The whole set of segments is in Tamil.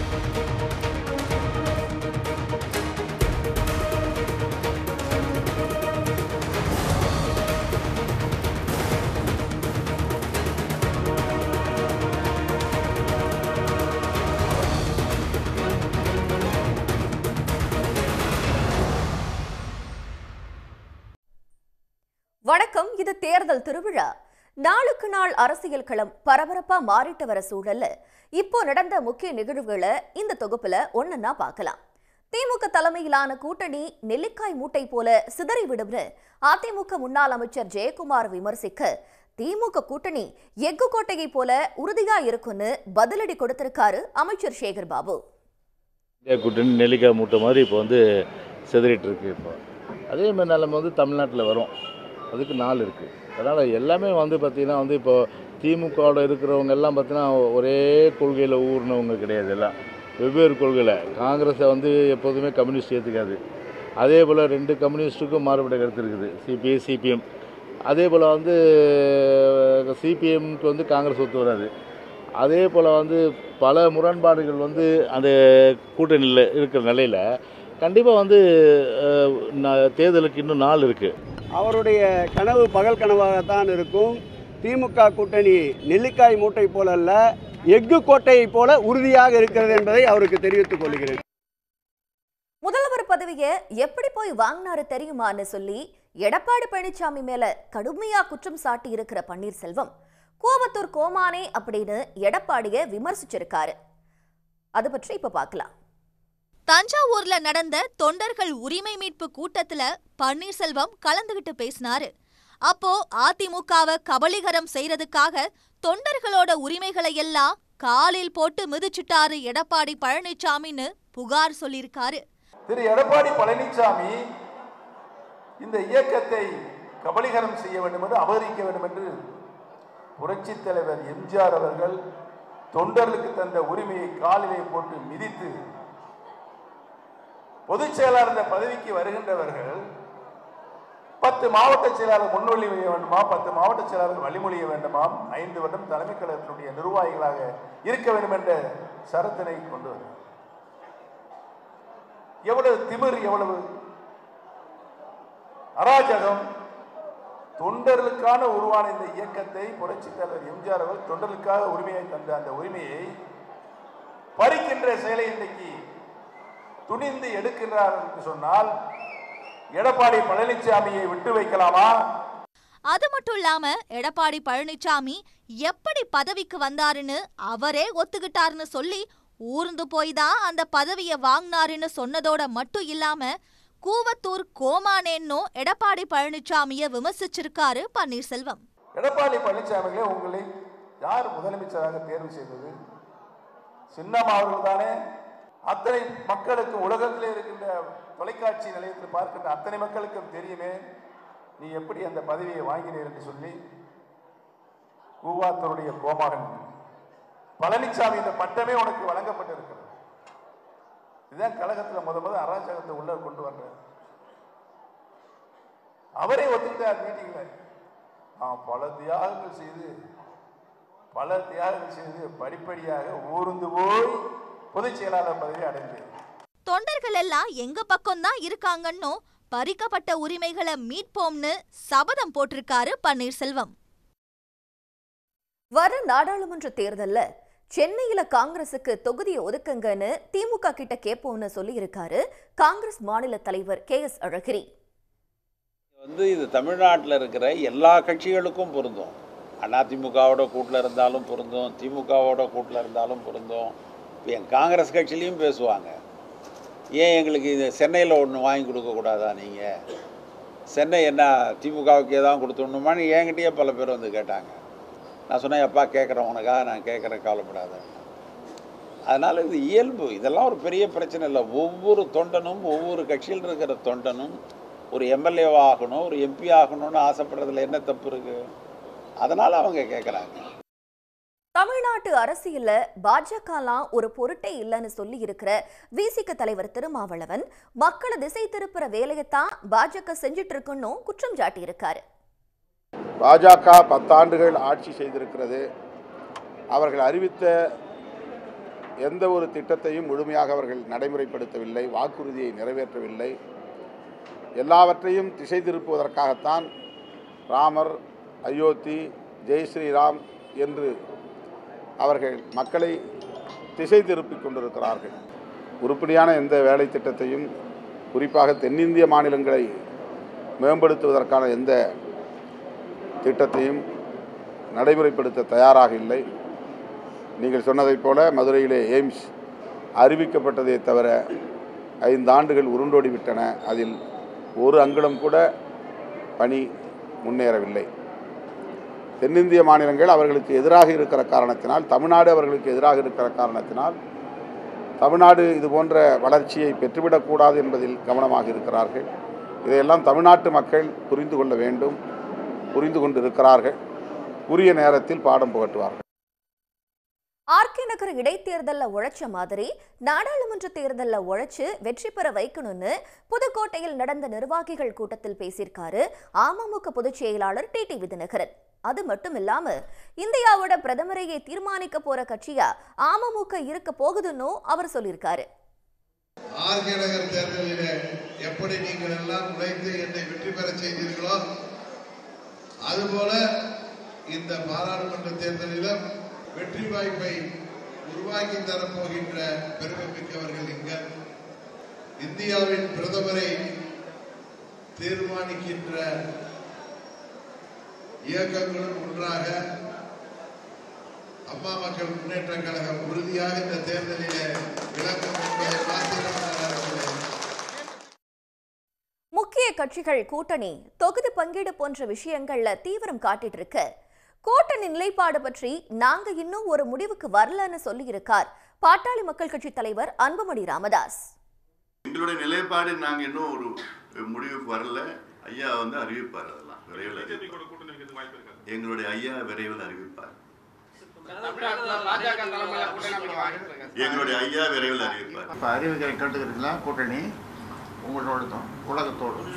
வணக்கம் இது தேர்தல் திருவிழா நாளுக்கு நாள் அரசியல் களம் பரபரப்பா மாறிட்டு வர சூழல்ல இப்போ நடந்த முக்கிய நிகழ்வுகளை இந்த தொகுப்புல ஒன்னொன்னா பார்க்கலாம் திமுக தலைமையிலான கூட்டணி நெல்லிக்காய் மூட்டை போல சிதறி விடும்னு அதிமுக முன்னாள் அமைச்சர் ஜெயக்குமார் விமர்சிக்க திமுக கூட்டணி எஃகு கோட்டையை போல உறுதியா இருக்குன்னு பதிலடி கொடுத்திருக்காரு அமைச்சர் சேகர் பாபு இந்தியா கூட்டணி நெல்லிக்காய் மூட்டை மாதிரி இப்போ வந்து சிதறிட்டு இருக்கு இப்போ அதே மாதிரி நிலைமை வந்து தமிழ்நாட்டில் வரும் அதுக்கு நாள் இருக்குது அதனால் எல்லாமே வந்து பார்த்திங்கன்னா வந்து இப்போ திமுகவோட இருக்கிறவங்க எல்லாம் பார்த்தீங்கன்னா ஒரே கொள்கையில் ஊறினவங்க கிடையாது எல்லாம் வெவ்வேறு கொள்கையில் காங்கிரஸை வந்து எப்போதுமே கம்யூனிஸ்ட் ஏற்றுக்காது அதே போல் ரெண்டு கம்யூனிஸ்ட்டுக்கும் மாறுபட்ட கருத்து இருக்குது சிபிஐ சிபிஎம் அதே போல் வந்து சிபிஎம்க்கு வந்து காங்கிரஸ் ஒத்து வராது அதே போல் வந்து பல முரண்பாடுகள் வந்து அந்த கூட்டணியில் இருக்கிற நிலையில் கண்டிப்பாக வந்து அஹ், ந- தேர்தலுக்கு இன்னும் நாள் இருக்குது அவருடைய கனவு பகல் கனவாகத்தான் இருக்கும் திமுக கூட்டணி நெல்லிக்காய் மூட்டை போல அல்ல எஃகு கோட்டையை போல உறுதியாக இருக்கிறது என்பதை அவருக்கு தெரிவித்துக் கொள்கிறேன் முதல்வர் பதவியை எப்படி போய் வாங்கினாரு தெரியுமான்னு சொல்லி எடப்பாடி பழனிசாமி மேல கடுமையா குற்றம் சாட்டி இருக்கிற பன்னீர்செல்வம் கோவத்தூர் கோமானே அப்படின்னு எடப்பாடிய விமர்சிச்சிருக்காரு அது பற்றி இப்ப பார்க்கலாம் தஞ்சாவூர்ல நடந்த தொண்டர்கள் உரிமை மீட்பு கூட்டத்துல பன்னீர்செல்வம் கலந்துகிட்டு பேசினாரு அப்போ அதிமுகவை கபலீகரம் செய்யறதுக்காக தொண்டர்களோட உரிமைகளை எல்லாம் காலில் போட்டு மிதிச்சிட்டாரு எடப்பாடி பழனிசாமின்னு புகார் சொல்லியிருக்காரு திரு எடப்பாடி பழனிசாமி இந்த இயக்கத்தை கபலீகரம் செய்ய வேண்டும் என்று அபகரிக்க வேண்டும் என்று புரட்சித் தலைவர் எம்ஜிஆர் அவர்கள் தொண்டர்களுக்கு தந்த உரிமையை காலிலே போட்டு மிதித்து பொதுச் செயலாளர் என்ற பதவிக்கு வருகின்றவர்கள் பத்து மாவட்ட செயலாளர் முன்மொழிய வேண்டுமா பத்து மாவட்ட செயலாளர்கள் வழிமொழிய வேண்டுமாம் ஐந்து வருடம் தலைமை கழகத்தினுடைய நிர்வாகிகளாக இருக்க வேண்டும் என்ற சரத்தினை கொண்டு வந்தார் எவ்வளவு திமிர் எவ்வளவு அராஜகம் தொண்டர்களுக்கான உருவான இந்த இயக்கத்தை புரட்சித் தலைவர் எம்ஜிஆர் அவர்கள் தொண்டர்களுக்காக உரிமையை தந்த அந்த உரிமையை பறிக்கின்ற செயலை இன்றைக்கு துணிந்து எடுக்கின்றார் என்று சொன்னால் எடப்பாடி பழனிசாமியை விட்டு வைக்கலாமா அது மட்டும் இல்லாம எடப்பாடி பழனிசாமி எப்படி பதவிக்கு வந்தாருன்னு அவரே ஒத்துக்கிட்டாருன்னு சொல்லி ஊர்ந்து போய் தான் அந்த பதவியை வாங்கினாருன்னு சொன்னதோட மட்டும் இல்லாம கூவத்தூர் கோமானேன்னும் எடப்பாடி பழனிசாமிய விமர்சிச்சிருக்காரு பன்னீர்செல்வம் எடப்பாடி பழனிசாமிகளே உங்களை யார் முதலமைச்சராக தேர்வு செய்தது சின்னம்மா அவர்கள் தானே அத்தனை மக்களுக்கு உலகத்திலே இருக்கின்ற தொலைக்காட்சி நிலையத்தில் பார்க்கின்ற அத்தனை மக்களுக்கும் தெரியுமே நீ எப்படி அந்த பதவியை வாங்கினீர் என்று சொல்லி கூவாத்தருடைய கோமாகன் பழனிசாமி இந்த பட்டமே உனக்கு வழங்கப்பட்டிருக்கிறது இதுதான் கழகத்தில் முத முத அராஜகத்தை உள்ள கொண்டு வர்றார் அவரே ஒத்துக்கிட்டார் மீட்டிங்ல நான் பல தியாகங்கள் செய்து பல தியாகங்கள் செய்து படிப்படியாக ஊர்ந்து போய் பொதுச் செயலாளர் பதவி அடைந்தேன் தொண்டர்கள் எல்லாம் எங்க பக்கம்தான் இருக்காங்கன்னு பறிக்கப்பட்ட உரிமைகளை மீட்போம்னு சபதம் போட்டிருக்காரு பன்னீர்செல்வம் வர நாடாளுமன்ற தேர்தல்ல சென்னையில காங்கிரசுக்கு தொகுதியை ஒதுக்குங்கன்னு திமுக கிட்ட கேட்போம்னு சொல்லி இருக்காரு காங்கிரஸ் மாநில தலைவர் கே எஸ் அழகிரி வந்து இது தமிழ்நாட்டில் இருக்கிற எல்லா கட்சிகளுக்கும் பொருந்தும் அதிமுகவோட கூட்டில் இருந்தாலும் பொருந்தும் திமுகவோட கூட்டில் இருந்தாலும் பொருந்தும் இப்போ என் காங்கிரஸ் கட்சியிலையும் பேசுவாங்க ஏன் எங்களுக்கு இது சென்னையில் ஒன்று வாங்கி கொடுக்கக்கூடாதா நீங்கள் சென்னை என்ன திமுகவுக்கு ஏதாவது கொடுத்துடணுமான்னு என்கிட்டயே பல பேர் வந்து கேட்டாங்க நான் சொன்னேன் எப்பா கேட்குறேன் உனக்காக நான் கேட்குறேன் கவலைப்படாத அதனால் இது இயல்பு இதெல்லாம் ஒரு பெரிய பிரச்சனை இல்லை ஒவ்வொரு தொண்டனும் ஒவ்வொரு கட்சியில் இருக்கிற தொண்டனும் ஒரு எம்எல்ஏவா ஆகணும் ஒரு எம்பி ஆகணும்னு ஆசைப்படுறதுல என்ன தப்பு இருக்குது அதனால் அவங்க கேட்குறாங்க தமிழ்நாட்டு அரசியல்ல பாஜகலாம் ஒரு பொருட்டே இல்லைன்னு சொல்லி இருக்கிற விசிக தலைவர் திருமாவளவன் மக்களை திசை திருப்புற வேலையைத்தான் பாஜக செஞ்சிட்டு இருக்குன்னு குற்றம் சாட்டி இருக்காரு பாஜக பத்தாண்டுகள் ஆட்சி செய்திருக்கிறது அவர்கள் அறிவித்த எந்த ஒரு திட்டத்தையும் முழுமையாக அவர்கள் நடைமுறைப்படுத்தவில்லை வாக்குறுதியை நிறைவேற்றவில்லை எல்லாவற்றையும் திசை திருப்புவதற்காகத்தான் ராமர் அயோத்தி ஜெய் ஸ்ரீராம் என்று அவர்கள் மக்களை திசை திருப்பிக் கொண்டிருக்கிறார்கள் உருப்படியான எந்த வேலை திட்டத்தையும் குறிப்பாக தென்னிந்திய மாநிலங்களை மேம்படுத்துவதற்கான எந்த திட்டத்தையும் நடைமுறைப்படுத்த தயாராக இல்லை நீங்கள் சொன்னதைப் போல மதுரையிலே எய்ம்ஸ் அறிவிக்கப்பட்டதே தவிர ஐந்து ஆண்டுகள் உருண்டோடி விட்டன அதில் ஒரு அங்குலம் கூட பணி முன்னேறவில்லை தென்னிந்திய மாநிலங்கள் அவர்களுக்கு எதிராக இருக்கிற காரணத்தினால் தமிழ்நாடு அவர்களுக்கு எதிராக இருக்கிற காரணத்தினால் தமிழ்நாடு இது போன்ற வளர்ச்சியை பெற்றுவிடக்கூடாது என்பதில் கவனமாக இருக்கிறார்கள் இதையெல்லாம் தமிழ்நாட்டு மக்கள் புரிந்து கொள்ள வேண்டும் புரிந்து கொண்டு இருக்கிறார்கள் உரிய நேரத்தில் பாடம் புகட்டுவார்கள் ஆர்கே நகர் இடைத்தேர்தல்ல உழைச்ச மாதிரி நாடாளுமன்ற தேர்தல்ல உழைச்சு வெற்றி பெற வைக்கணும்னு புதுக்கோட்டையில் நடந்த நிர்வாகிகள் கூட்டத்தில் பேசியிருக்காரு அமமுக பொதுச் செயலாளர் டி டி விதிநகரன் அது மட்டும் இல்லாம இந்தியாவோட பிரதமரையே தீர்மானிக்க போற கட்சியா அமமுக இருக்க போகுதுன்னு அவர் சொல்லியிருக்காரு ஆர்கே நகர் தேர்தலிலே எப்படி நீங்கள் எல்லாம் உழைத்து என்னை வெற்றி பெற செய்தீர்களோ அதுபோல இந்த பாராளுமன்ற தேர்தலிலும் வெற்றி வாய்ப்பை உருவாக்கி தரப்போகின்ற பெருமை மிக்கவர்கள் இங்க இந்தியாவின் பிரதமரை தீர்மானிக்கின்ற இயக்கங்களும் ஒன்றாக அம்மா மக்கள் முன்னேற்ற கழகம் உறுதியாக இந்த தேர்தலிலே விளக்கம் என்பதை மாத்திரம் நான் அறிகிறேன். முக்கிய கட்சிகள் கூட்டணி தொகுதி பங்கீடு போன்ற விஷயங்கள்ல தீவிரம் காட்டிட்டு இருக்கு கூட்டணி நிலைப்பாடு பற்றி நாங்க இன்னும் ஒரு முடிவுக்கு வரலன்னு சொல்லியிருக்கார் பாட்டாளி மக்கள் கட்சி தலைவர் அன்புமணி ராமதாஸ் எங்களுடைய நிலைப்பாடு நாங்கள் இன்னும் ஒரு முடிவுக்கு வரல ஐயா வந்து அறிவிப்பார் அதெல்லாம் விரைவில் அறிவிப்பார். எங்களுடைய ஐயா விரைவில் அறிவிப்பார் எங்களுடைய ஐயா விரைவில் அறிவிப்பார் இப்போ அறிவிக்கிற கேட்டுக்கிறீங்களா கூட்டணி உங்களோடதும் உலகத்தோடும்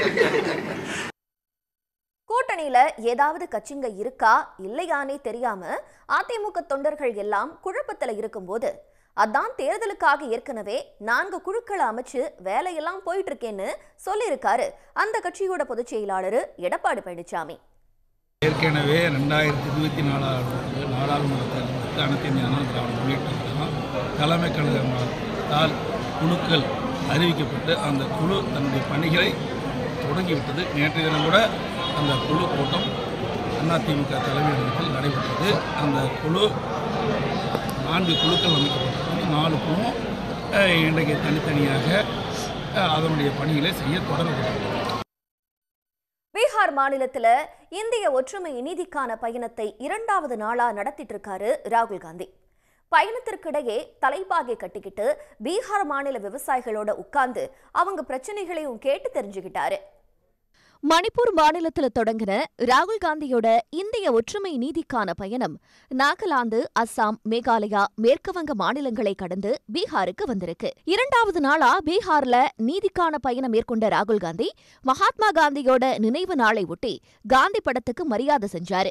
கூட்டணியில ஏதாவது கட்சிங்க இருக்கா இல்லையானே தெரியாம அதிமுக தொண்டர்கள் எல்லாம் குழப்பத்துல இருக்கும்போது அதான் தேர்தலுக்காக ஏற்கனவே நான்கு குழுக்களை அமைச்சு வேலையெல்லாம் போயிட்டு இருக்கேன்னு சொல்லியிருக்காரு அந்த கட்சியோட பொதுச் செயலாளர் எடப்பாடி பழனிசாமி ஏற்கனவே ரெண்டாயிரத்தி இருபத்தி நாலாவது நாடாளுமன்ற தேர்தலுக்கு அனைத்து இந்திய அண்ணா திராவிட முன்னேற்ற கழகம் தலைமை கழகத்தால் குழுக்கள் அறிவிக்கப்பட்டு அந்த குழு தன்னுடைய பணிகளை தொடங்கிவிட்டது நேற்றைய தினம் கூட அந்த குழு கூட்டம் அதிமுக தலைமையகத்தில் நடைபெற்றது அந்த குழு நான்கு குழுக்கள் அமைக்கப்பட்டிருக்கிறது நாலு குழுவும் அஹ், இன்றைக்கு தனித்தனியாக அஹ், அதனுடைய பணிகளை செய்ய தொடங்கப்பட்டிருக்கிறது பீகார் மாநிலத்துல இந்திய ஒற்றுமை நீதிக்கான பயணத்தை இரண்டாவது நாளா நடத்திட்டு இருக்காரு ராகுல் காந்தி பயணத்திற்கிடையே தலைப்பாகை கட்டிக்கிட்டு பீகார் மாநில விவசாயிகளோட உட்கார்ந்து அவங்க பிரச்சனைகளையும் கேட்டு தெரிஞ்சுக்கிட்டாரு மணிப்பூர் மாநிலத்துல தொடங்கின ராகுல் காந்தியோட இந்திய ஒற்றுமை நீதிக்கான பயணம் நாகாலாந்து அஸ்ஸாம் மேகாலயா மேற்குவங்க மாநிலங்களை கடந்து பீகாருக்கு வந்திருக்கு இரண்டாவது நாளா பீகார்ல நீதிக்கான பயணம் மேற்கொண்ட ராகுல் காந்தி மகாத்மா காந்தியோட நினைவு நாளை ஒட்டி காந்தி படத்துக்கு மரியாதை செஞ்சாரு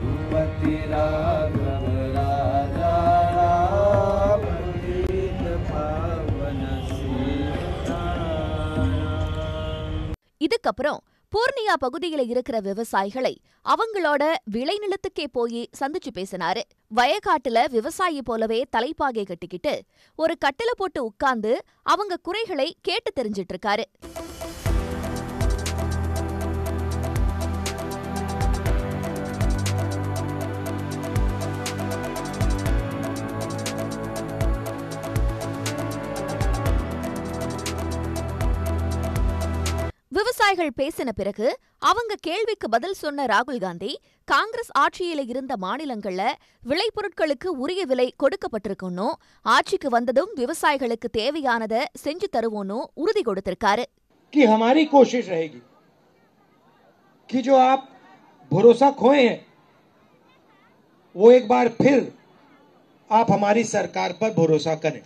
இதுக்கப்புறம் பூர்ணியா பகுதியில இருக்கிற விவசாயிகளை அவங்களோட விளைநிலத்துக்கே போய் சந்திச்சு பேசினாரு வயக்காட்டுல விவசாயி போலவே தலைப்பாகை கட்டிக்கிட்டு ஒரு கட்டில போட்டு உட்கார்ந்து அவங்க குறைகளை கேட்டு தெரிஞ்சிட்டு இருக்காரு விவசாயிகள் பேசின பிறகு அவங்க கேள்விக்கு பதில் சொன்ன ராகுல் காந்தி காங்கிரஸ் ஆட்சியில இருந்த மாநிலங்கள்ல விளைபொருட்களுக்கு உரிய விலை கொடுக்கப்பட்டிருக்குன்னும் ஆட்சிக்கு வந்ததும் விவசாயிகளுக்கு தேவையானதை செஞ்சு தருவோன்னு உறுதி கொடுத்திருக்காரு कि हमारी कोशिश रहेगी कि जो आप भरोसा खोए हैं वो एक बार फिर आप हमारी सरकार पर भरोसा करें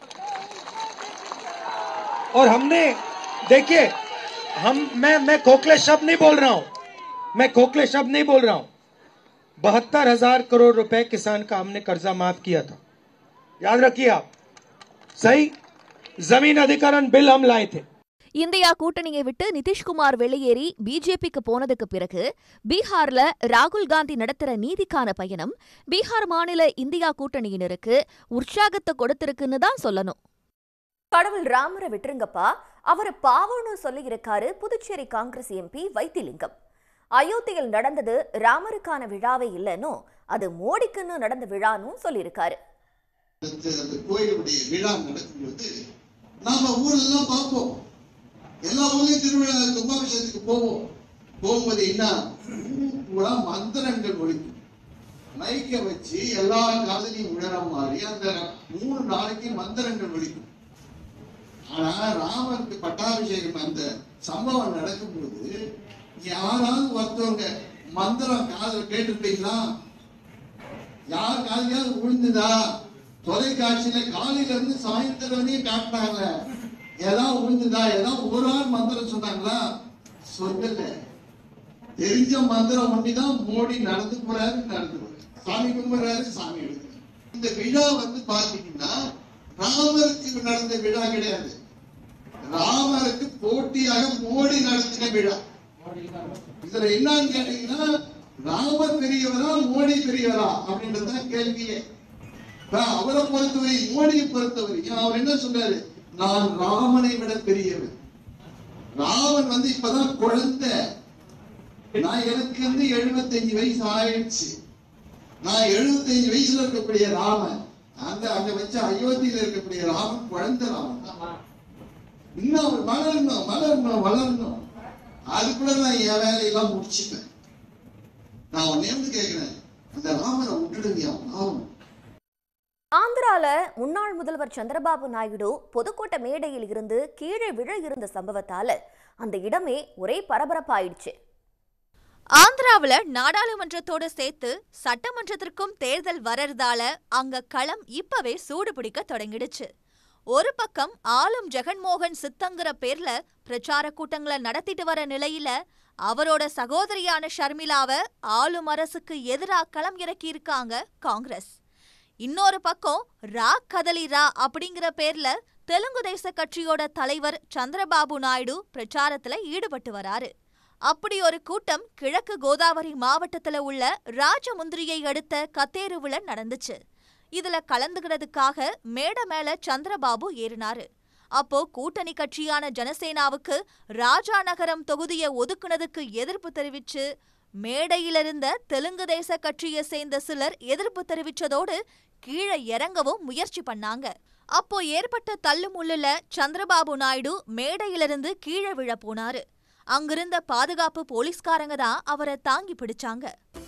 और हमने देखिए हम मैं मैं खोखले शब्द नहीं बोल रहा हूं मैं खोखले शब्द नहीं बोल रहा हूं बहत्तर हजार करोड़ रुपए किसान का हमने कर्जा माफ किया था याद रखिए आप सही जमीन अधिकरण बिल हम लाए थे இந்தியா கூட்டணியை விட்டு நிதிஷ்குமார் வெளியேறி பிஜேபிக்கு போனதுக்கு பிறகு பீகார்ல ராகுல் காந்தி நடத்துற நீதிக்கான பயணம் பீகார் மாநில இந்தியா கூட்டணியினருக்கு உற்சாகத்தை கொடுத்திருக்குன்னு தான் சொல்லணும் கடவுள் ராமரை விட்டுருங்கப்பா அவர் பாவம்னு சொல்லி இருக்காரு புதுச்சேரி காங்கிரஸ் எம்பி வைத்திலிங்கம் அயோத்தியில் நடந்தது ராமருக்கான விழாவே இல்லைன்னு அது மோடிக்குன்னு நடந்த விழான்னு சொல்லியிருக்காரு அந்த கோயிலுடைய விழா நடக்கும்போது நாம ஊரெல்லாம் பார்ப்போம் எல்லா ஊர்லயும் திருவிழா கும்பாபிஷேகத்துக்கு போவோம் போகும்போது என்ன பூரா மந்திரங்கள் ஒழிக்கும் மைக்க வச்சு எல்லா காதலையும் உணர மாதிரி அந்த மூணு நாளைக்கு மந்திரங்கள் ஒழிக்கும் ஆனா ராமருக்கு பட்டாபிஷேகம் அந்த சம்பவம் நடக்கும்போது யாராவது ஒருத்தவங்க மந்திரம் காதல் கேட்டிருப்பீங்களா யார் காலையாவது விழுந்துதா தொலைக்காட்சியில காலையில இருந்து சாயந்தரம் வரையும் காட்டினாங்க ஏதாவது விழுந்துதா ஏதாவது ஒரு ஆள் மந்திரம் சொன்னாங்களா சொல்லல தெரிஞ்ச மந்திரம் ஒண்டிதான் மோடி நடந்து போறாரு நடந்து போறாரு சாமி கும்பிடுறாரு சாமி எடுக்கிறாரு இந்த விழா வந்து பாத்தீங்கன்னா ராமருக்கு நடந்த விழா கிடையாது ராமருக்கு போட்டியாக மோடி நடத்தின விழா இதுல என்னன்னு கேட்டீங்கன்னா ராமர் பெரியவரா மோடி பெரியவரா அப்படின்றதுதான் கேள்வியே இப்ப அவரை பொறுத்தவரை மோடியை பொறுத்தவரை அவர் என்ன சொல்றாரு நான் ராமனை விட பெரியவர் ராமன் வந்து இப்பதான் குழந்தை நான் எனக்கு வந்து 75 வயசு ஆயிடுச்சு நான் 75 வயசுல இருக்கக்கூடிய ராமன் அந்த அங்க வச்ச அயோத்தியில இருக்கக்கூடிய ராமன் குழந்தை ராமன் தான். இன்னும் அவர் வளரணும் வளரணும் வளரணும் அதுக்குள்ள நான் என் வேலையெல்லாம் முடிச்சுப்பேன் நான் உன்னை வந்து கேட்கிறேன் அந்த ராமனை விட்டுடுங்க பாவம் ஆந்திரால முன்னாள் முதல்வர் சந்திரபாபு நாயுடு பொதுக்கூட்ட மேடையில் இருந்து கீழே விழ இருந்த சம்பவத்தால அந்த இடமே ஒரே பரபரப்பாயிடுச்சு ஆந்திராவுல நாடாளுமன்றத்தோட சேர்த்து சட்டமன்றத்திற்கும் தேர்தல் வர்றதால அங்க களம் இப்பவே சூடு பிடிக்க தொடங்கிடுச்சு ஒரு பக்கம் ஆளும் ஜெகன்மோகன் சித்தங்கிற பேர்ல பிரச்சார கூட்டங்களை நடத்திட்டு வர நிலையில அவரோட சகோதரியான ஷர்மிளாவ ஆளும் அரசுக்கு எதிரா களம் இறக்கியிருக்காங்க காங்கிரஸ் இன்னொரு பக்கம் ரா கதலி ரா அப்படிங்கிற பேர்ல தெலுங்கு தேச கட்சியோட தலைவர் சந்திரபாபு நாயுடு பிரச்சாரத்துல ஈடுபட்டு வராரு அப்படி ஒரு கூட்டம் கிழக்கு கோதாவரி மாவட்டத்துல உள்ள ராஜமுந்திரியை அடுத்த கத்தேருவுல நடந்துச்சு இதுல கலந்துக்கிறதுக்காக மேடை மேல சந்திரபாபு ஏறினாரு அப்போ கூட்டணி கட்சியான ஜனசேனாவுக்கு ராஜா நகரம் தொகுதியை ஒதுக்குனதுக்கு எதிர்ப்பு தெரிவிச்சு மேடையிலிருந்த தெலுங்கு தேச கட்சியை சேர்ந்த சிலர் எதிர்ப்பு தெரிவிச்சதோடு கீழே இறங்கவும் முயற்சி பண்ணாங்க அப்போ ஏற்பட்ட தள்ளுமுள்ளுல சந்திரபாபு நாயுடு மேடையிலிருந்து கீழே விழ போனாரு அங்கிருந்த பாதுகாப்பு போலீஸ்காரங்க தான் அவரை தாங்கி பிடிச்சாங்க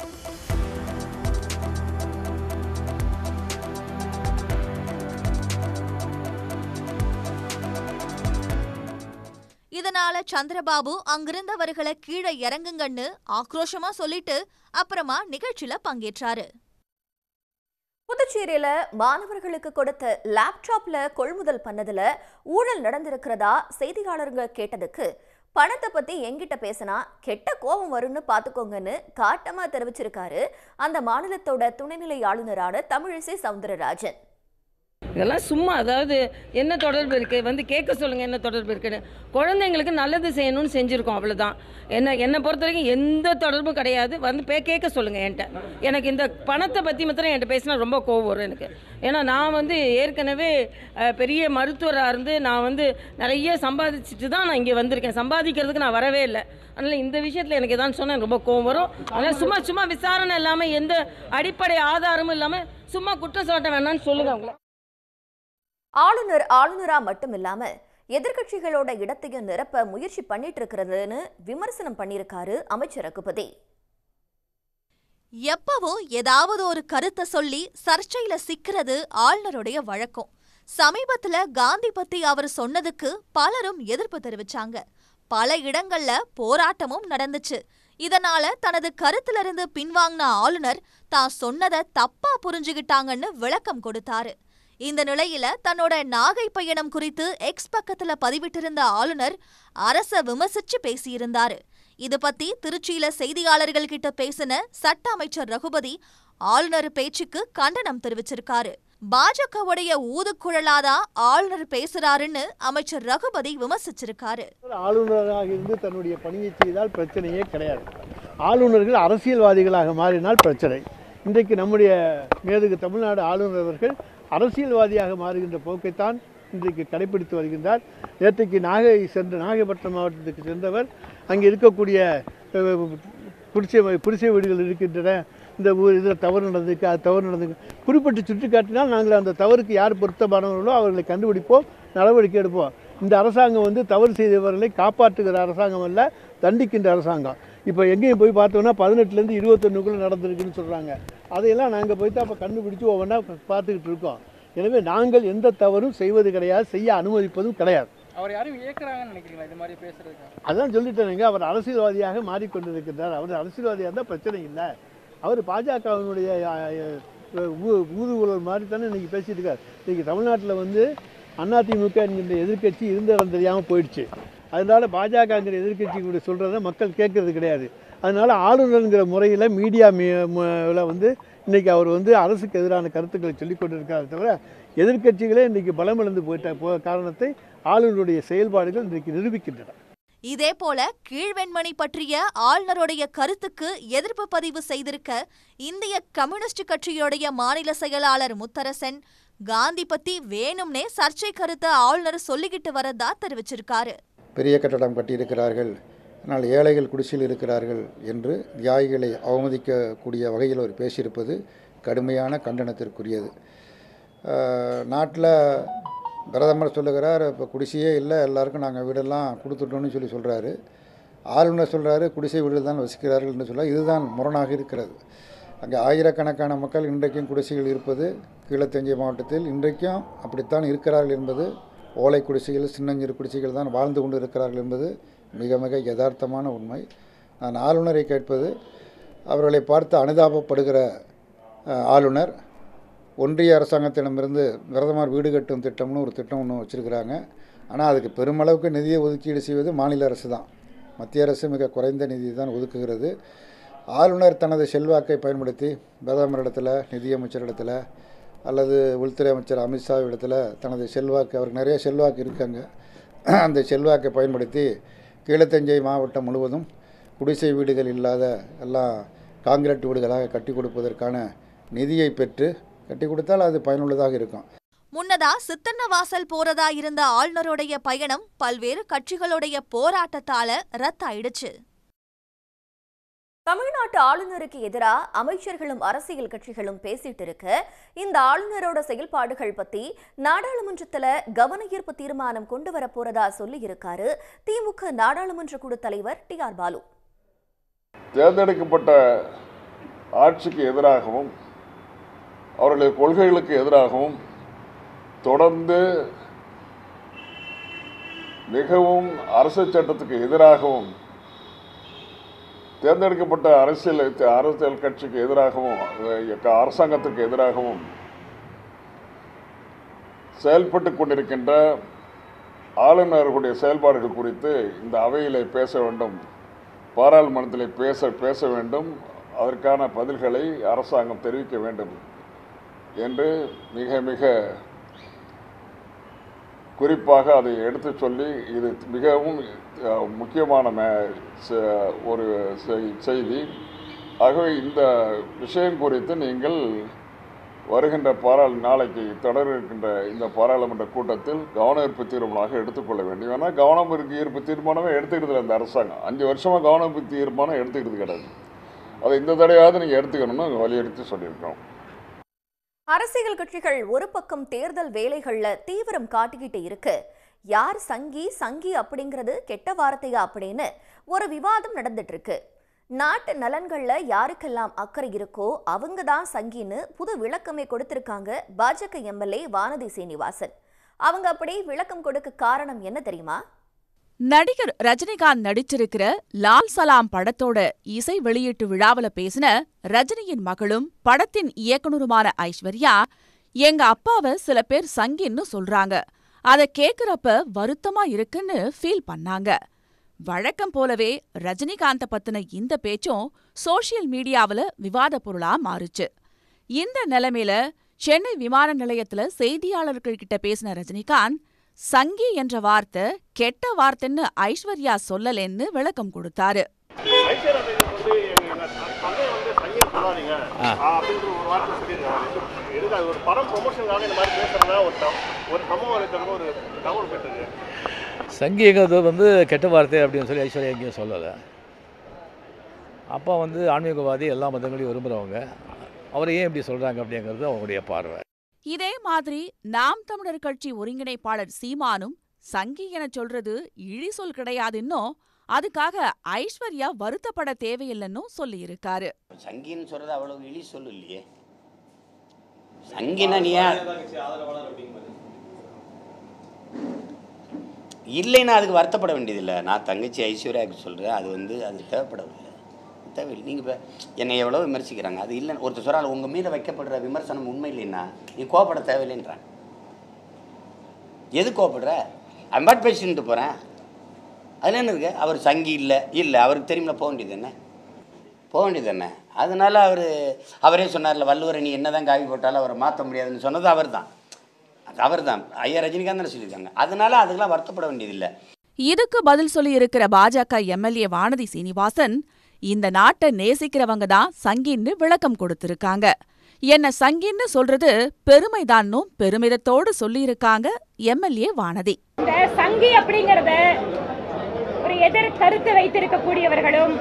இதனால சந்திரபாபு அங்கிருந்தவர்களை கீழே இறங்குங்கன்னு ஆக்ரோஷமா சொல்லிட்டு அப்புறமா நிகழ்ச்சியில பங்கேற்றாரு புதுச்சேரியில மாணவர்களுக்கு கொடுத்த லேப்டாப்ல கொள்முதல் பண்ணதுல ஊழல் நடந்திருக்கிறதா செய்தியாளருங்க கேட்டதுக்கு பணத்தை பத்தி எங்கிட்ட பேசினா கெட்ட கோபம் வரும்னு பாத்துக்கோங்கன்னு காட்டமா தெரிவிச்சிருக்காரு அந்த மாநிலத்தோட துணைநிலை ஆளுநரான தமிழிசை சவுந்தரராஜன் இதெல்லாம் சும்மா அதாவது என்ன தொடர்பு இருக்குது வந்து கேட்க சொல்லுங்கள் என்ன தொடர்பு இருக்குன்னு குழந்தைங்களுக்கு நல்லது செய்யணும்னு செஞ்சுருக்கோம் அவ்வளோதான் என்ன என்னை பொறுத்த வரைக்கும் எந்த தொடர்பும் கிடையாது வந்து பே கேட்க சொல்லுங்கள் என்கிட்ட எனக்கு இந்த பணத்தை பற்றி மாத்திரம் என்கிட்ட பேசினா ரொம்ப கோவம் வரும் எனக்கு ஏன்னா நான் வந்து ஏற்கனவே அஹ், பெரிய மருத்துவராக இருந்து நான் வந்து நிறைய சம்பாதிச்சுட்டு தான் நான் இங்கே வந்திருக்கேன் சம்பாதிக்கிறதுக்கு நான் வரவே இல்லை அதனால் இந்த விஷயத்தில் எனக்கு எதாவது சொன்னால் ரொம்ப கோவம் வரும் அதனால் சும்மா சும்மா விசாரணை இல்லாமல் எந்த அடிப்படை ஆதாரமும் இல்லாமல் சும்மா குற்றம் சாட்ட வேணாம்னு சொல்லுங்கள் அவங்கள ஆளுநர் ஆளுநரா மட்டும் இல்லாம எதிர்க்கட்சிகளோட இடத்தையும் நிரப்ப முயற்சி பண்ணிட்டு இருக்கிறதுன்னு விமர்சனம் பண்ணியிருக்காரு அமைச்சர் ரகுபதி எப்பவும் ஏதாவது ஒரு கருத்தை சொல்லி சர்ச்சையில சிக்கிறது ஆளுநருடைய வழக்கம் சமீபத்துல காந்தி பத்தி அவர் சொன்னதுக்கு பலரும் எதிர்ப்பு தெரிவிச்சாங்க பல இடங்கள்ல போராட்டமும் நடந்துச்சு இதனால தனது கருத்திலிருந்து பின்வாங்கின ஆளுநர் தான் சொன்னதை தப்பா புரிஞ்சுகிட்டாங்கன்னு விளக்கம் கொடுத்தாரு இந்த நிலையில தன்னோட நாகை பயணம் குறித்து எக்ஸ் பக்கத்துல பதிவிட்டிருந்த ஆளுநர் அரச விமர்சிச்சு பேசியிருந்தாரு இது பத்தி திருச்சியில செய்தியாளர்கள் கிட்ட பேசின சட்ட அமைச்சர் ரகுபதி ஆளுநர் பேச்சுக்கு கண்டனம் தெரிவிச்சிருக்காரு பாஜகவுடைய ஊதுக்குழலாதான் ஆளுநர் பேசுறாருன்னு அமைச்சர் ரகுபதி விமர்சிச்சிருக்காரு ஆளுநராக இருந்து தன்னுடைய பணியை செய்தால் பிரச்சனையே கிடையாது ஆளுநர்கள் அரசியல்வாதிகளாக மாறினால் பிரச்சனை இன்றைக்கு நம்முடைய மேதகு தமிழ்நாடு ஆளுநர் அவர்கள் அரசியல்வாதியாக மாறுகின்ற போக்கைத்தான் இன்றைக்கு கடைபிடித்து வருகின்றார் நேற்றைக்கு நாகை சென்று நாகைப்பட்டினம் மாவட்டத்துக்கு சென்றவர் அங்கே இருக்கக்கூடிய அஹ், குடிசை குடிசை வீடுகள் இருக்கின்றன இந்த ஊர் இதில் தவறு நடந்திருக்கு அது தவறு நடந்திருக்கு குறிப்பிட்டு சுட்டி காட்டினால் நாங்கள் அந்த தவறுக்கு யார் பொருத்தமானவர்களோ அவர்களை கண்டுபிடிப்போம் நடவடிக்கை எடுப்போம் இந்த அரசாங்கம் வந்து தவறு செய்தவர்களை காப்பாற்றுகிற அரசாங்கம் அல்ல தண்டிக்கின்ற அரசாங்கம் இப்போ எங்கேயும் போய் பார்த்தோம்னா பதினெட்டுலேருந்து இருபத்தொன்னுக்குள்ளே நடந்திருக்குன்னு சொல்கிறாங்க அதையெல்லாம் நாங்கள் போய் தான் அப்போ கண்டுபிடிச்சு ஒவ்வொன்றா பார்த்துக்கிட்டு இருக்கோம் எனவே நாங்கள் எந்த தவறும் செய்வது கிடையாது செய்ய அனுமதிப்பதும் கிடையாது அவர் யாரும் இயக்குறாங்கன்னு நினைக்கிறீங்களா இது மாதிரி பேசுறதுக்கு அதான் சொல்லிட்டேனுங்க அவர் அரசியல்வாதியாக மாறிக்கொண்டிருக்கின்றார் அவர் அரசியல்வாதியாக இருந்தால் பிரச்சனை இல்லை அவர் பாஜகவினுடைய ஊதுகுழல் மாதிரி தானே இன்றைக்கி பேசிட்டு இருக்கார் இன்றைக்கி தமிழ்நாட்டில் வந்து அதிமுக என்கின்ற எதிர்க்கட்சி இருந்த இடம் தெரியாமல் போயிடுச்சு அதனால பாஜகங்கிற எதிர்க்கட்சி கூட சொல்கிறத மக்கள் கேட்கறது கிடையாது அதனால ஆளுநருங்கிற முறையில் மீடியா வந்து இன்றைக்கி அவர் வந்து அரசுக்கு எதிரான கருத்துக்களை சொல்லிக் கொண்டிருக்காரு தவிர எதிர்க்கட்சிகளே இன்றைக்கி பலமிழந்து போயிட்ட போ காரணத்தை ஆளுநருடைய செயல்பாடுகள் இன்றைக்கு நிரூபிக்கின்றன இதே போல கீழ்வெண்மணி பற்றிய ஆளுநருடைய கருத்துக்கு எதிர்ப்பு பதிவு செய்திருக்க இந்திய கம்யூனிஸ்ட் கட்சியுடைய மாநில செயலாளர் முத்தரசன் காந்தி பத்தி வேணும்னே சர்ச்சை கருத்தை ஆளுநர் சொல்லிக்கிட்டு வரதா தெரிவிச்சிருக்காரு பெரிய கட்டடம் கட்டியிருக்கிறார்கள் ஆனால் ஏழைகள் குடிசையில் இருக்கிறார்கள் என்று தியாகிகளை அவமதிக்கக்கூடிய வகையில் அவர் பேசியிருப்பது கடுமையான கண்டனத்திற்குரியது நாட்டில் பிரதமர் சொல்லுகிறார் இப்போ குடிசையே இல்லை எல்லாருக்கும் நாங்கள் வீடெல்லாம் கொடுத்துட்டோம்னு சொல்லி சொல்கிறாரு ஆளுநர் சொல்கிறாரு குடிசை வீடு தான் வசிக்கிறார்கள் என்று சொல்ல இதுதான் முரணாக இருக்கிறது அங்கே ஆயிரக்கணக்கான மக்கள் இன்றைக்கும் குடிசைகள் இருப்பது கீழத்தஞ்சை மாவட்டத்தில் இன்றைக்கும் அப்படித்தான் இருக்கிறார்கள் என்பது ஓலை குடிசைகள் சின்னஞ்சிறு குடிசைகள் தான் வாழ்ந்து கொண்டு இருக்கிறார்கள் என்பது மிக மிக யதார்த்தமான உண்மை நான் ஆளுநரை கேட்பது அவர்களை பார்த்து அனுதாபப்படுகிற அஹ், ஆளுநர் ஒன்றிய அரசாங்கத்திடமிருந்து பிரதமர் வீடு கட்டும் திட்டம்னு ஒரு திட்டம் ஒன்று வச்சுருக்கிறாங்க ஆனால் அதுக்கு பெருமளவுக்கு நிதியை ஒதுக்கீடு செய்வது மாநில அரசு தான் மத்திய அரசு மிக குறைந்த நிதி தான் ஒதுக்குகிறது ஆளுநர் தனது செல்வாக்கை பயன்படுத்தி பிரதமரிடத்தில் நிதியமைச்சரிடத்தில் அல்லது உள்துறை அமைச்சர் அமித்ஷா இடத்துல தனது செல்வாக்கு அவருக்கு நிறைய செல்வாக்கு இருக்காங்க அந்த செல்வாக்கை பயன்படுத்தி கீழத்தஞ்சை மாவட்டம் முழுவதும் குடிசை வீடுகள் இல்லாத எல்லாம் காங்கிரீட் வீடுகளாக கட்டி கொடுப்பதற்கான நிதியை பெற்று கட்டி கொடுத்தால் அது பயனுள்ளதாக இருக்கும் முன்னதா சித்தன்னவாசல் போறதா இருந்த ஆளுநருடைய பயணம் பல்வேறு கட்சிகளுடைய போராட்டத்தால ரத்தாயிடுச்சு தமிழ்நாட்டு ஆளுநருக்கு எதிரா அமைச்சர்களும் அரசியல் கட்சிகளும் பேசிட்டு இருக்க இந்த ஆளுநரோட செயல்பாடுகள் பத்தி நாடாளுமன்றத்துல கவன ஈர்ப்பு தீர்மானம் கொண்டு வர போறதா சொல்லி இருக்காரு திமுக நாடாளுமன்ற குழு தலைவர் டி ஆர் பாலு தேர்ந்தெடுக்கப்பட்ட ஆட்சிக்கு எதிராகவும் அவர்களுடைய கொள்கைகளுக்கு எதிராகவும் தொடர்ந்து மிகவும் அரசு சட்டத்துக்கு எதிராகவும் தேர்ந்தெடுக்கப்பட்ட அரசியல் அரசியல் கட்சிக்கு எதிராகவும் அஹ், அரசாங்கத்துக்கு எதிராகவும் செயல்பட்டு கொண்டிருக்கின்ற ஆளுநர்களுடைய செயல்பாடுகள் குறித்து இந்த அவையிலே பேச வேண்டும் பாராளுமன்றத்தில் பேச பேச வேண்டும் அதற்கான பதில்களை அரசாங்கம் தெரிவிக்க வேண்டும் என்று மிக மிக குறிப்பாக அதை எடுத்துச் சொல்லி இது மிகவும் அஹ், முக்கியமான மே- செ- ஒரு செய்- செய்தி ஆகவே இந்த விஷயம் குறித்து நீங்கள் வருகின்ற பாராள் நாளைக்கு தொடர இருக்கின்ற இந்த பாராளுமன்ற கூட்டத்தில் கவன ஈர்ப்பு தீர்மானமாக எடுத்துக்கொள்ள வேண்டும் ஏன்னா கவனம் ஈர்ப்பு ஈர்ப்பு தீர்மானமே எடுத்துக்கிட்டு இந்த அரசாங்கம் அஞ்சு வருஷமாக கவன ஈர்ப்பு தீர்மானம் எடுத்துக்கிட்டு கிடையாது அதை இந்த தடையாவது நீங்கள் எடுத்துக்கணும்னு வலியுறுத்தி சொல்லியிருக்கோம் அரசியல் கட்சிகள் ஒரு பக்கம் தேர்தல் வேலைகள்ல தீவிரம் காட்டிக்கிட்டு இருக்கு யார் சங்கி சங்கி அப்படிங்கிறது கெட்ட வார்த்தையா அப்படின்னு ஒரு விவாதம் நடந்துட்டு இருக்கு நாட்டு நலன்கள்ல யாருக்கெல்லாம் அக்கறை இருக்கோ அவங்க தான் சங்கின்னு புது விளக்கமே கொடுத்திருக்காங்க பாஜக எம்எல்ஏ வானதி சீனிவாசன் அவங்க அப்படி விளக்கம் கொடுக்க காரணம் என்ன தெரியுமா நடிகர் ரஜினிகாந்த் நடிச்சிருக்கிற லால் சலாம் படத்தோட இசை வெளியீட்டு விழாவுல பேசின ரஜினியின் மகளும் படத்தின் இயக்குனருமான ஐஸ்வர்யா எங்க அப்பாவை சில பேர் சங்கின்னு சொல்றாங்க அத கேக்குறப்ப வருத்தமா இருக்குன்னு ஃபீல் பண்ணாங்க வழக்கம் போலவே ரஜினிகாந்த பத்தின இந்த பேச்சும் சோஷியல் மீடியாவுல விவாத பொருளா மாறுச்சு இந்த நிலைமையில சென்னை விமான நிலையத்துல செய்தியாளர்கள் கிட்ட பேசின ரஜினிகாந்த் சங்கி என்ற வார்த்தை கெட்ட வார்த்தைன்னு ஐஸ்வர்யா சொல்லலன்னு விளக்கம் கொடுத்தாரு ஐஸ்வர்யா வந்து எங்க தந்தை வந்து சங்கீதம் சொல்லாதீங்க அப்படின்ற ஒரு வார்த்தை சொல்லியிருக்காங்க எதுக்கு அது ஒரு படம் ப்ரொமோஷனுக்காக இந்த மாதிரி பேசுறதா ஒரு தம்- ஒரு சம்பவம் இருக்கிறது ஒரு தகவல் பெற்றது சங்கிங்கிறது வந்து கெட்ட வார்த்தை அப்படின்னு சொல்லி ஐஸ்வர்யா எங்கேயும் சொல்லலை அப்பா வந்து ஆன்மீகவாதி எல்லா மதங்களையும் விரும்புகிறவங்க அவரை ஏன் இப்படி சொல்கிறாங்க அப்படிங்கிறது அவங்களுடைய பார்வை இதே மாதிரி நாம் தமிழர் கட்சி ஒருங்கிணைப்பாளர் சீமானும் சங்கி என சொல்றது இழி சொல் கிடையாதுன்னோ அதுக்காக ஐஸ்வர்யா வருத்தப்பட தேவையில்லைன்னும் சொல்லியிருக்காரு சங்கின்னு சொல்றது அவ்வளவு இழி சொல்லு இல்லையே சங்கினா நீ ஏன் இல்லைன்னா அதுக்கு வருத்தப்பட வேண்டியதில்லை நான் தங்கச்சி ஐஸ்வர்யாவுக்கு சொல்கிறேன் அது வந்து அது தேவைப்படவில்லை தேவையில்லை நீங்கள் இப்போ என்னை எவ்வளோ விமர்சிக்கிறாங்க அது இல்லைன்னு ஒருத்தர் சொல்கிறாள் உங்கள் மீது வைக்கப்படுற விமர்சனம் உண்மை இல்லைன்னா நீ கோவப்பட தேவையில்லைன்றான் எது கோவப்படுற அம்பாட் பேசிட்டு போகிறேன் அதில் என்ன இருக்குது அவர் சங்கி இல்லை இல்லை அவருக்கு தெரியுமில்ல போக வேண்டியது என்ன போக வேண்டியது என்ன அதனால அவர் அவரே சொன்னார்ல வள்ளுவரை நீ என்ன தான் காவி போட்டாலும் அவரை மாற்ற முடியாதுன்னு சொன்னது அவர் தான் அது அவர் தான் ஐயா ரஜினிகாந்த் தானே சொல்லியிருக்காங்க அதனால அதுக்கெல்லாம் வருத்தப்பட வேண்டியதில்லை இதுக்கு பதில் சொல்லியிருக்கிற பாஜக எம்எல்ஏ வானதி சீனிவாசன் இந்த நாட்டை நேசிக்கிறவங்க தான் சங்கின்னு விளக்கம் கொடுத்திருக்காங்க என்ன சங்கின்னு சொல்றது பெருமைதான்னும் பெருமிதத்தோடு சொல்லியிருக்காங்க எம்எல்ஏ வானதி இந்த சங்கி அப்படிங்கறத ஒரு எதிர் கருத்து வைத்திருக்கக்கூடியவர்களும்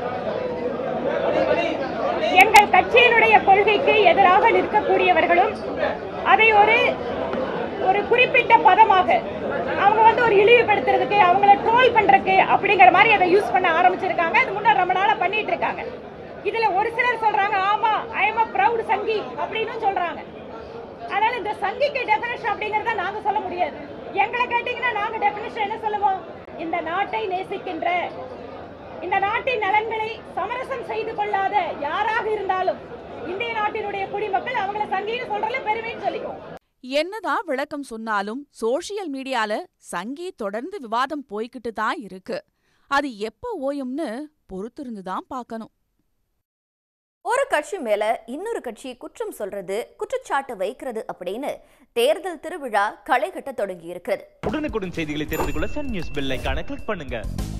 எங்கள் கட்சியினுடைய கொள்கைக்கு எதிராக நிற்கக்கூடியவர்களும் அதை ஒரு ஒரு குறிப்பிட்ட பதமாக அவங்க வந்து ஒரு இழிவுபடுத்துறதுக்கு அவங்கள ட்ரோல் பண்றதுக்கு அப்படிங்கிற மாதிரி அதை யூஸ் பண்ண ஆரம்பிச்சிருக்காங்க அது முன்னாடி ரொம்ப நாளா பண்ணிட்டு இருக்காங்க இதுல ஒரு சிலர் சொல்றாங்க ஆமா ஐ எம் அ ப்ரௌட் சங்கி அப்படின்னு சொல்றாங்க அதனால இந்த சங்கிக்கு டெபினேஷன் அப்படிங்கறத நாங்க சொல்ல முடியாது எங்களை கேட்டீங்கன்னா நாங்க டெபினேஷன் என்ன சொல்லுவோம் இந்த நாட்டை நேசிக்கின்ற இந்த நாட்டின் நலன்களை சமரசம் செய்து கொள்ளாத யாராக இருந்தாலும் இந்திய நாட்டினுடைய குடிமக்கள் அவங்கள சங்கின்னு சொல்றதுல பெருமைன்னு சொல்லிக்குவோம் என்னதான் விளக்கம் சொன்னாலும் சோஷியல் மீடியால சங்கி தொடர்ந்து விவாதம் போய்கிட்டு தான் இருக்கு அது எப்ப ஓயும்னு பொறுத்திருந்து தான் பார்க்கணும் ஒரு கட்சி மேல இன்னொரு கட்சி குற்றம் சொல்றது குற்றச்சாட்டு வைக்கிறது அப்படின்னு தேர்தல் திருவிழா களை கட்ட தொடங்கி இருக்கிறது உடனுக்குடன் செய்திகளை தெரிந்து கொள்ள சன் நியூஸ் பெல் ஐகானை கிளிக் பண்ணுங்க